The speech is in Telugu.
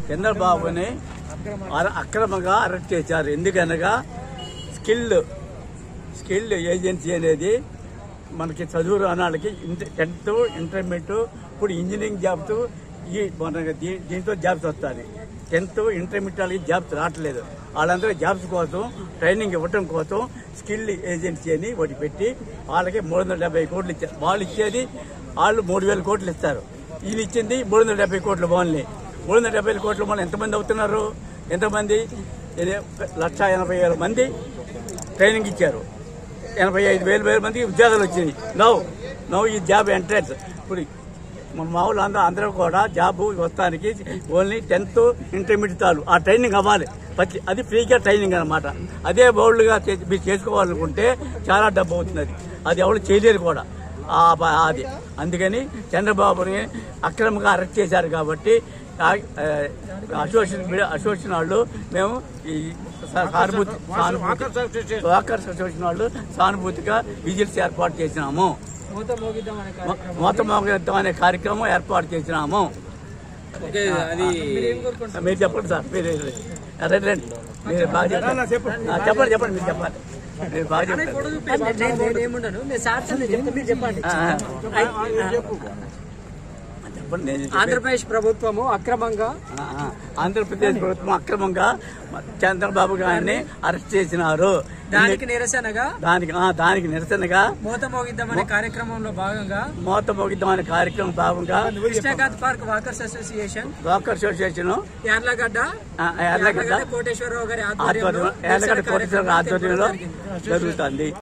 చంద్రబాబుని అర- అక్రమంగా అరెస్ట్ చేశారు ఎందుకనగా స్కిల్ స్కిల్ ఏజెన్సీ అనేది మనకి చదువు రాని వాళ్ళకి ఇంట- టెన్త్ ఇంటర్మీడియట్ ఇప్పుడు ఇంజనీరింగ్ జాబ్స్ ఈ మన దీ- దీంతో జాబ్స్ వస్తాయి టెన్త్ ఇంటర్మీడియట్ వాళ్ళకి జాబ్స్ రావట్లేదు వాళ్ళందరూ జాబ్స్ కోసం ట్రైనింగ్ ఇవ్వటం కోసం స్కిల్ ఏజెన్సీ అని ఒకటి పెట్టి వాళ్ళకి మూడు వందల డెబ్బై కోట్లు ఇచ్చారు వాళ్ళు ఇచ్చేది వాళ్ళు మూడు వేల కోట్లు ఇస్తారు ఈయన ఇచ్చింది మూడు వందల డెబ్బై కోట్ల బాల్ని మూడు వందల డెబ్బై కోట్ల బాల్ ఎంతమంది అవుతున్నారు ఎంతమంది ఇది లక్ష ఎనభై వేల మంది ట్రైనింగ్ ఇచ్చారు ఎనభై ఐదు వేల వేల మందికి ఉద్యోగాలు వచ్చినాయి నవ్వు నవ్వు ఈ జాబ్ ఎంట్రన్స్ ఇప్పుడు మన మామూలు అందరూ అందరూ కూడా జాబ్ వస్తానికి ఓన్లీ టెన్త్ ఇంటర్మీడియట్ చాలు ఆ ట్రైనింగ్ అవ్వాలి ప్రతి అది ఫ్రీగా ట్రైనింగ్ అనమాట అదే బౌల్డ్గా మీరు చేసుకోవాలనుకుంటే చాలా డబ్బు అవుతుంది అది అది ఎవరు చేయలేరు కూడా ఆ ప- అది అందుకని చంద్రబాబుని అక్రమంగా అరెస్ట్ చేశారు కాబట్టి ఆ- ఆ, అసోసియేషన్ అసోసియేషన్ వాళ్ళు మేము ఈ సా- సానుభూతి సానుభూతి వాకర్స్ అసోసియేషన్ వాళ్ళు సానుభూతిగా విజిల్స్ ఏర్పాటు చేసినాము మూత మోగిద్దాం అనే మొ- మొత్తం మోగెత్తం అనే కార్యక్రమం ఏర్పాటు చేసినాము ఓకే అది మీరు చెప్పండి సార్ మీరు రండి రండి మీరు బాగా చెప్పండి ఆ, చెప్పండి చెప్పండి మీరు చెప్పండి మీరు బాగా చెప్పండి నేను నేను ఏముండను నేను సార్ నేను చెప్తా మీరు చెప్పండి ఆ, ఆ. చెప్పండి నేను చెప్పేది. ఆంధ్రప్రదేశ్ ప్రభుత్వము అక్రమంగా ఆ, ఆ. ఆంధ్రప్రదేశ్ ప్రభుత్వం అక్రమంగా చంద్రబాబు గారిని అరెస్ట్ చేసినారు దానికి నిరసనగా దానికి ఆ, దానికి నిరసనగా మూత మోగిద్దాం అనే కార్యక్రమంలో భాగంగా మోత మోగిద్దాం అనే కార్యక్రమం భాగంగా Krishnakant park walkers association walker association Yarlagadda Yarlagadda Koteswararao గారి ఆధ్వర్యంలో ఆధ్వర్యంలో యార్లగడ్డ నిరసన కోటేశ్వర కార్యక్రమం ఆధ్వర్యంలో జరిగింది. జరుగుతుంది